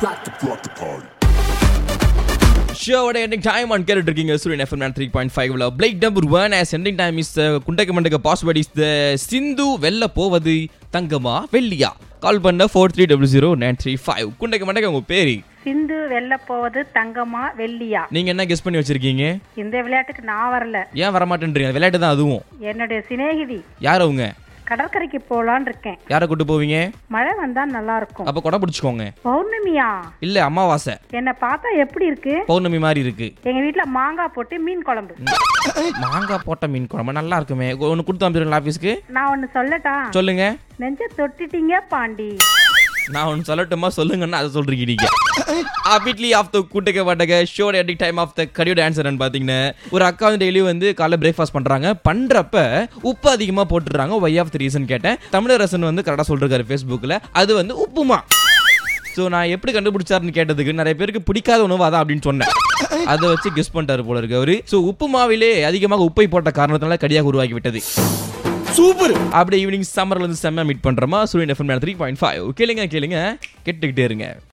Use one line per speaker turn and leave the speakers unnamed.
back to rock the party.
ஷோவோட ending time on கேட்டு இருக்கீங்க சூரியன் எஃப்எம் த்ரீ பாயிண்ட் ஃபைவ்ல பிளேக் number one as ending time is குண்டக்க மண்டக்க பாஸ்வேர்ட் இஸ் த சிந்து வெல்ல போவது தங்கமா வெள்ளியா கால் பண்ண four three double zero nine three five குண்டக்க மண்டக்க உங்க பேரு
சிந்து வெல்ல போவது தங்கமா வெள்ளியா
நீங்க என்ன கெஸ் பண்ணி வச்சிருக்கீங்க
இந்த விளையாட்டுக்கு நான் வரல
ஏன் வரமாட்டேன்றீங்க விளையாட்டு தான் அதுவும்
என்னுடைய சிநேகிதி
யார் அவங்க
கடற்கரைக்கு போலான்னு இருக்கேன்
யாரை கூட்டு போவீங்க
மழை வந்தா நல்லா இருக்கும்
அப்ப கொடை பிடிச்சிக்கோங்க
பௌர்ணமியா
இல்ல அமாவாசை
என்னை பார்த்தா எப்படி இருக்கு
பௌர்ணமி மாதிரி இருக்கு
எங்க வீட்ல மாங்காய் போட்டு மீன் குழம்பு
மாங்காய் போட்ட மீன் குழம்பு நல்லா இருக்குமே ஒன்று கொடுத்து அனுப்பிச்சிருங்களா ஆஃபீஸ்க்கு
நான் ஒன்னு சொல்லட்டா
சொல்லுங்க
நெஞ்ச தொட்டிட்டீங்க பாண்டி
நான் ஒன்று சொல்லட்டுமா சொல்லுங்கன்னா அதை சொல்றீங்க நீங்க அபிட்லி ஆஃப் த கூட்டக்க வாட்டக ஷோட எடிக் டைம் ஆஃப் த கடியோட ஆன்சர்னு பார்த்தீங்கன்னா ஒரு அக்கா வந்து டெய்லி வந்து காலைல பிரேக்ஃபாஸ்ட் பண்றாங்க பண்றப்ப உப்பு அதிகமாக போட்டுடுறாங்க ஒய் ஆஃப் த ரீசன் கேட்டேன் தமிழரசன் வந்து கரெக்டாக சொல்லிருக்காரு ஃபேஸ்புக்கில் அது வந்து உப்புமா ஸோ நான் எப்படி கண்டுபிடிச்சாருன்னு கேட்டதுக்கு நிறைய பேருக்கு பிடிக்காத உணவு அதான் அப்படின்னு சொன்னேன் அதை வச்சு கெஸ் பண்ணிட்டாரு போல இருக்கு அவரு ஸோ உப்பு மாவிலே அதிகமாக உப்பை போட்ட காரணத்தினால கடியாக உருவாக்கி விட்டது சூப்பர் அப்படியே ஈவினிங் சம்மர்ல இருந்து செம்ம மீட் பண்றோமா சூரியன் எஃப்எம் த்ரீ பாயிண்ட் ஃபைவ் கேளுங்க கேளுங்க கேட்டுக்கிட்டே இருங்க